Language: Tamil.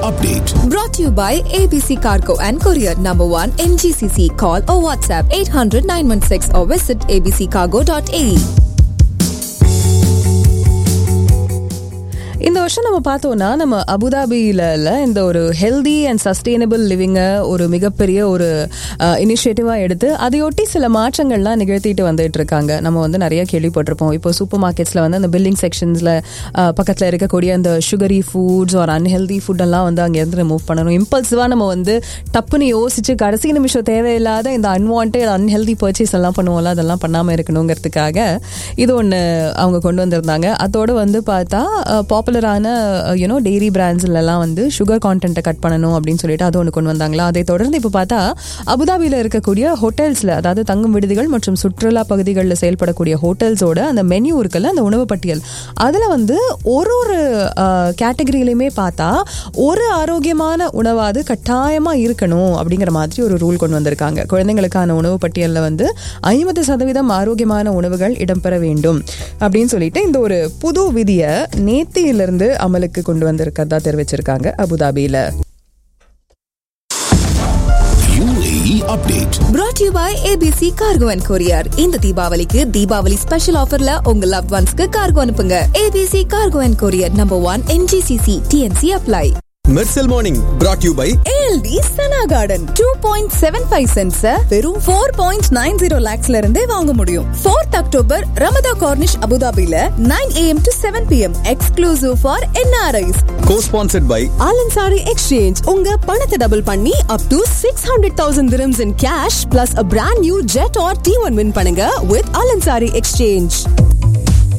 update. Brought to you by ABC Cargo and Courier Number 1 MGCC. Call or WhatsApp 800 916 or visit abccargo.ae. இந்த வருஷம் நம்ம பார்த்தோம்னா நம்ம அபுதாபியில இந்த ஒரு ஹெல்தி அண்ட் சஸ்டைனபிள் லிவிங்கை ஒரு மிகப்பெரிய ஒரு இனிஷியேட்டிவாக எடுத்து அதையொட்டி சில மாற்றங்கள்லாம் நிகழ்த்திட்டு வந்துட்டு இருக்காங்க நம்ம வந்து நிறைய கேள்விப்பட்டிருப்போம் இப்போ சூப்பர் மார்க்கெட்ஸில் வந்து அந்த பில்டிங் செக்ஷன்ஸில் பக்கத்தில் இருக்கக்கூடிய அந்த சுகரி ஃபுட்ஸ் ஒரு அன்ஹெல்தி ஃபுட்டெல்லாம் வந்து அங்கேருந்து ரிமூவ் பண்ணணும் இம்பல்சிவாக நம்ம வந்து டப்புன்னு யோசிச்சு கடைசி நிமிஷம் தேவையில்லாத இந்த அன்வான்ட் அன்ஹெல்தி பர்ச்சேஸ் எல்லாம் பண்ணுவோம்ல அதெல்லாம் பண்ணாமல் இருக்கணுங்கிறதுக்காக இது ஒன்று அவங்க கொண்டு வந்திருந்தாங்க அதோடு வந்து பார்த்தா பாப்புலரான யூனோ டெய்ரி பிராண்ட்ஸ்லலாம் வந்து சுகர் கான்டென்ட்டை கட் பண்ணணும் அப்படின்னு சொல்லிட்டு அது ஒன்று கொண்டு வந்தாங்களா அதை தொடர்ந்து இப்போ பார்த்தா அபுதாபியில் இருக்கக்கூடிய ஹோட்டல்ஸில் அதாவது தங்கும் விடுதிகள் மற்றும் சுற்றுலா பகுதிகளில் செயல்படக்கூடிய ஹோட்டல்ஸோட அந்த மெனு இருக்குல்ல அந்த உணவு பட்டியல் அதில் வந்து ஒரு ஒரு கேட்டகரியிலையுமே பார்த்தா ஒரு ஆரோக்கியமான உணவாது கட்டாயமாக இருக்கணும் அப்படிங்கிற மாதிரி ஒரு ரூல் கொண்டு வந்திருக்காங்க குழந்தைங்களுக்கான உணவு பட்டியலில் வந்து ஐம்பது சதவீதம் ஆரோக்கியமான உணவுகள் இடம்பெற வேண்டும் அப்படின்னு சொல்லிட்டு இந்த ஒரு புது விதியை நேத்தியிலிருந்து அமலுக்கு கொண்டு வந்திருக்கிறதா தெரிவிச்சிருக்காங்க அபுதாபியில UAE update. Brought to you by ABC Cargo and Courier. இந்த தீபாவளிக்கு தீபாவளி ஸ்பெஷல் ஆஃபர்ல உங்க லவ் ஒன்ஸ்க்கு கார்கோ அனுப்புங்க ABC Cargo and Courier Number 1 MGCC TNC apply. Mersal morning brought you by ALD Sana Garden 2.75 cents வெறும் 4.90 lakhsல இருந்தே வாங்க முடியும் 4th அக்டோபர் ரமதா கார்னிஷ் அபுதாபில 9 am to 7 pm exclusive for NRIs co sponsored by Al Ansari exchange உங்க பணத்தை டபுள் பண்ணி up to six hundred thousand dirhams in cash plus a brand new jet or T1 win பண்ணுங்க with ஆலன்சாரி எக்ஸ்சேஞ்ச்